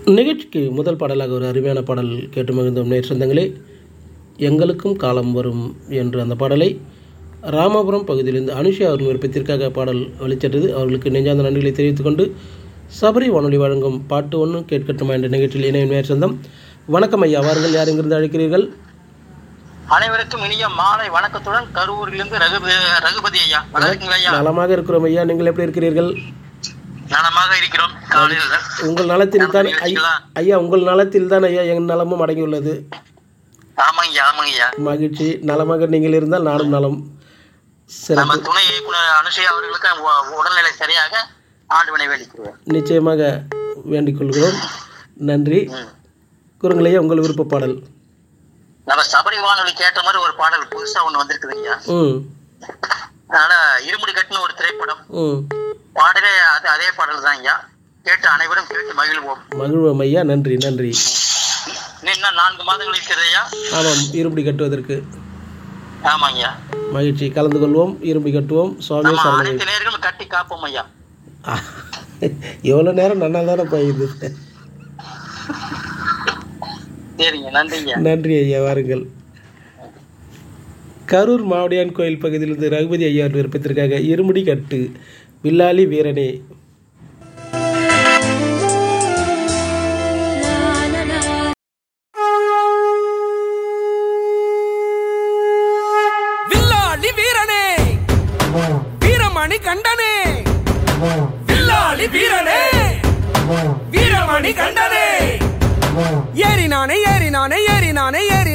நிகழ்ச்சிக்கு முதல் பாடலாக ஒரு அருமையான பாடல் கேட்டு மகிழ்ந்தோம் நேர் சொந்தங்களே எங்களுக்கும் காலம் வரும் என்று அந்த பாடலை ராமபுரம் பகுதியிலிருந்து அனுஷா அவர்கள் விருப்பத்திற்காக பாடல் வெளிச்சென்றது அவர்களுக்கு நெஞ்சார்ந்த நன்றிகளை தெரிவித்துக் கொண்டு சபரி வானொலி வழங்கும் பாட்டு ஒன்று கேட்கட்டுமா என்ற நிகழ்ச்சியில் இணையும் நேர் சொந்தம் வணக்கம் ஐயா வாருங்கள் யார் எங்கிருந்து அழைக்கிறீர்கள் அனைவருக்கும் இனிய மாலை வணக்கத்துடன் கரூரிலிருந்து ரகுபதி ரகுபதி ஐயா நல்லா இருக்கீங்களா ஐயா நலமாக இருக்கிறோம் ஐயா நீங்கள் எப்படி இருக்கிறீர்கள் நலமாக இருக்கிறோம் காலையில் உங்கள் நலத்தில் தான் ஐ- ஐயா உங்கள் நலத்தில் தான் ஐயா என் நலமும் அடங்கியுள்ளது ஆமாங்க ஐயா ஆமாங்க ஐயா மகிழ்ச்சி நலமாக நீங்கள் இருந்தால் நானும் நலம் நம்ம சிறப்பு துணை இயக்குனர் அனுஷயா அவர்களுக்கு உ- உடல்நிலை சரியாக ஆண்டுவினை வேண்டிக்கிறேன் நிச்சயமாக வேண்டிக் கொள்கிறோம் நன்றி குறுங்களையா உங்கள் விருப்ப பாடல் நம்ம சபரி வானொலி கேட்ட மாதிரி ஒரு பாடல் புதுசா ஒண்ணு வந்திருக்குது ஐயா ம் அதனால இருமுடி கட்டுன ஒரு திரைப்படம் ம் பாடலே அது அதே பாடல் தான் ஐயா கேட்டு அனைவரும் கேட்டு மகிழ்வோம் மகிழ்வோம் ஐயா நன்றி நன்றி இன்னும் நான்கு மாதங்கள் இருக்கிறது ஐயா ஆமாம் இரும்படி கட்டுவதற்கு ஆமாங்க ஐயா மகிழ்ச்சி கலந்து கொள்வோம் இரும்படி கட்டுவோம் சுவாமி நம்ம சரணம் அனைத்து நேர்களும் கட்டி காப்போம் ஐயா எவ்வளோ நேரம் நல்லா தானே போயுது சரிங்க நன்றிங்க நன்றி ஐயா வாருங்கள் கரூர் மாவடியான் கோயில் பகுதியிலிருந்து ரகுபதி ஐயா அவர்கள் விருப்பத்திற்காக இருமுடி கட்டு வில்லாளி வீரனே வில்லாளி வீரனே வீரமணி கண்டனே வில்லாளி வீரனே வீரமணி கண்டனே ஏறினானே ஏறினானே ஏறினானே ஏறி